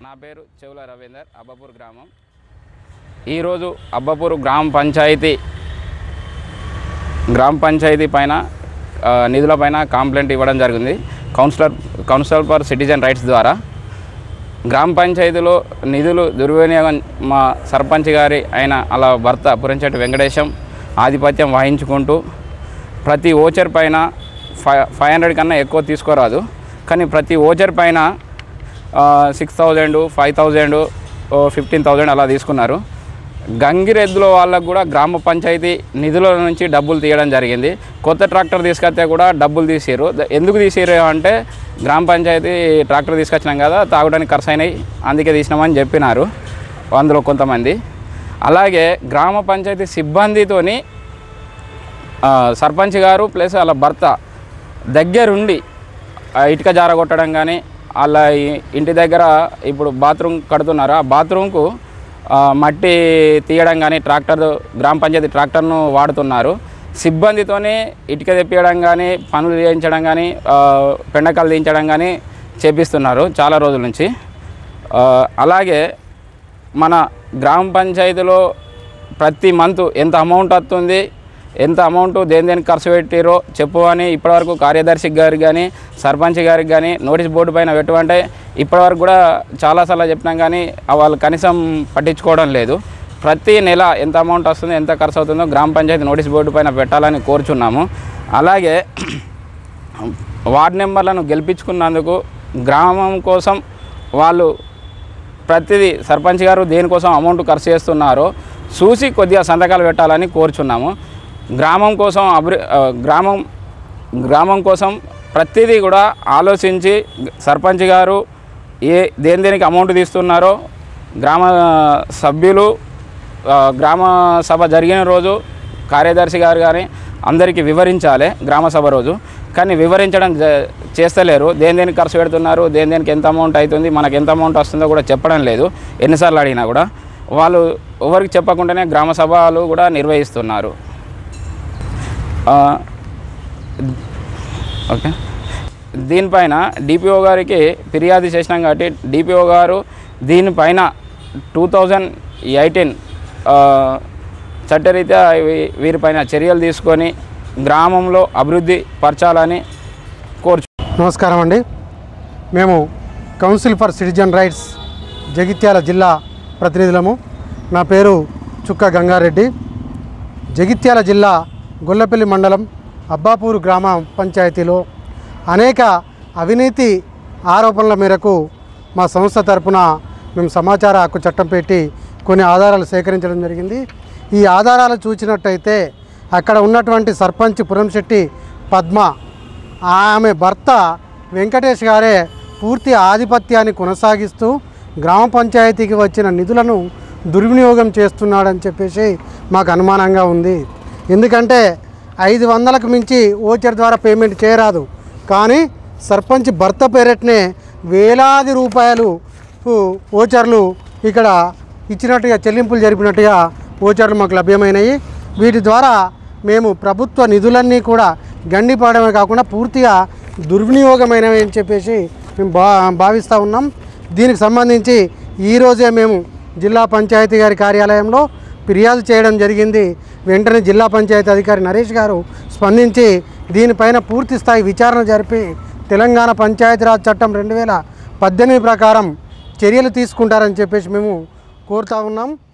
నా పేరు చెవుల రవీందర్ అబ్బపూర్ గ్రామం ఈరోజు అబ్బపూర్ గ్రామ పంచాయతీ గ్రామ పంచాయతీ పైన ఆ, నిధులపైన కంప్లైంట్ ఇవ్వడం జరిగింది councillor councillor for citizen rights ద్వారా గ్రామ పంచాయతీలో నిధులు దుర్వినియోగం మా సర్పంచ్ గారి అయిన అలా భర్త పురంచెట్టి వెంకటేశం ఆధిపత్యం వహించుకుంటూ ప్రతి ఓచర్ పైన ఫైవ్ ఫైవ్ హండ్రెడ్ కన్నా ఎక్కువ తీసుకోరాదు కానీ ప్రతి ఓచర్ పైన six thousand five thousand fifteen thousand అలా తీసుకున్నారు గంగిరెద్దుల వాళ్ళకు కూడా గ్రామ పంచాయతీ నిధుల నుంచి డబ్బులు తీయడం జరిగింది కొత్త ట్రాక్టర్ తీసుకొస్తే కూడా డబ్బులు తీసారు ఎందుకు తీసారు అంటే గ్రామ పంచాయతీ ట్రాక్టర్ తీసుకొచ్చినాం కదా తాగడానికి ఖర్చు అయినాయి అందుకే తీసినామని చెప్పినారు అందులో కొంతమంది అలాగే గ్రామ పంచాయతీ సిబ్బందితోని ఆ, సర్పంచ్ గారు ప్లస్ వాళ్ళ భర్త దగ్గరుండి ఆ ఇటుక జారగొట్టడం కానీ వాళ్ళ ఈ- ఇంటి దగ్గర ఇప్పుడు బాత్రూమ్ కడుతున్నారు ఆ బాత్రూమ్కు ఆ, మట్టి తీయడం కానీ ట్రాక్టర్ గ్రామ పంచాయతీ ట్రాక్టర్ను వాడుతున్నారు సిబ్బందితోనే ఇటుక తెప్పియడం కానీ పనులు చేయించడం కానీ ఆ, పెండకాలు దించడం కానీ చేపిస్తున్నారు చాలా రోజుల నుంచి ఆ, అలాగే మన గ్రామ పంచాయతీలో ప్రతి మంత్ ఎంత అమౌంట్ వస్తుంది ఎంత అమౌంట్ దేని దేనికి ఖర్చు పెట్టిరో చెప్పు అని ఇప్పటివరకు కార్యదర్శి గారికి కానీ సర్పంచ్ గారికి కానీ నోటీస్ బోర్డు పైన పెట్టమంటే ఇప్పటివరకు కూడా చాలాసార్లు చెప్పినాం కానీ ఆ వాళ్ళు కనీసం పట్టించుకోవడం లేదు ప్రతి నెల ఎంత అమౌంట్ వస్తుందో ఎంత ఖర్చు అవుతుందో గ్రామ పంచాయతీ నోటీస్ బోర్డు పైన పెట్టాలని కోరుచున్నాము అలాగే వార్డు నెంబర్లను గెలిపించుకున్నందుకు గ్రామం కోసం వాళ్ళు ప్రతిదీ సర్పంచ్ గారు దేనికోసం అమౌంట్ ఖర్చు చేస్తున్నారో చూసి కొద్దిగా సంతకాలు పెట్టాలని కోరుచున్నాము గ్రామం కోసం అభివృ ఆ, గ్రామం గ్రామం కోసం ప్రతిదీ కూడా ఆలోచించి సర్పంచ్ గారు ఏ దేని దేనికి అమౌంట్ తీస్తున్నారో గ్రామ సభ్యులు ఆ, గ్రామ సభ జరిగిన రోజు కార్యదర్శి గారు కానీ అందరికీ వివరించాలి గ్రామ సభ రోజు కానీ వివరించడం జ- చేస్తలేరు దేని దేనికి ఖర్చు పెడుతున్నారు దేని దేనికి ఎంత అమౌంట్ అవుతుంది మనకు ఎంత అమౌంట్ వస్తుందో కూడా చెప్పడం లేదు ఎన్నిసార్లు అడిగినా కూడా వాళ్ళు ఎవరికి చెప్పకుండానే గ్రామ సభలు కూడా నిర్వహిస్తున్నారు ఆ, ఓకే దీనిపైన డిపిఓ గారికి ఫిర్యాదు చేసినాం కాబట్టి డిపిఓ గారు దీనిపైన టూ థౌజండ్ ఎయిటీన్ చట్టరీత్యా వీ- వీరిపైన చర్యలు తీసుకొని గ్రామంలో అభివృద్ధి పరచాలని కోరుచు నమస్కారం అండి మేము council for citizen rights Jagtial జిల్లా ప్రతినిధులము నా పేరు చుక్క గంగారెడ్డి జగిత్యాల జిల్లా గొల్లపల్లి మండలం అబ్బాపూరు గ్రామ పంచాయతీలో అనేక అవినీతి ఆరోపణల మేరకు మా సంస్థ తరపున మేము సమాచార హక్కు చట్టం పెట్టి కొన్ని ఆధారాలు సేకరించడం జరిగింది ఈ ఆధారాలు చూసినట్టయితే అక్కడ ఉన్నటువంటి సర్పంచ్ పురంశెట్టి పద్మ ఆమె భర్త వెంకటేష్ గారే పూర్తి ఆధిపత్యాన్ని కొనసాగిస్తూ గ్రామ పంచాయతీకి వచ్చిన నిధులను దుర్వినియోగం చేస్తున్నాడని చెప్పేసి మాకు అనుమానంగా ఉంది ఎందుకంటే ఐదు వందలకు మించి ఓచర్ ద్వారా పేమెంట్ చేయరాదు కానీ సర్పంచ్ భర్త పేరట్నే వేలాది రూపాయలు పు- ఓచర్లు ఇక్కడ ఇచ్చినట్టుగా చెల్లింపులు జరిపినట్టుగా ఓచర్లు మాకు లభ్యమైనవి వీటి ద్వారా మేము ప్రభుత్వ నిధులన్నీ కూడా గండిపడమే కాకుండా పూర్తిగా దుర్వినియోగమైనవి అని చెప్పేసి మేము భా భావిస్తూ ఉన్నాం దీనికి సంబంధించి ఈరోజే మేము జిల్లా పంచాయతీ గారి కార్యాలయంలో ఫిర్యాదు చేయడం జరిగింది వెంటనే జిల్లా పంచాయతీ అధికారి నరేష్ గారు స్పందించి దీనిపైన పూర్తి స్థాయి విచారణ జరిపి తెలంగాణ పంచాయతీరాజ్ చట్టం రెండు వేల పద్దెనిమిది ప్రకారం చర్యలు తీసుకుంటారని చెప్పేసి మేము కోరుతా ఉన్నాం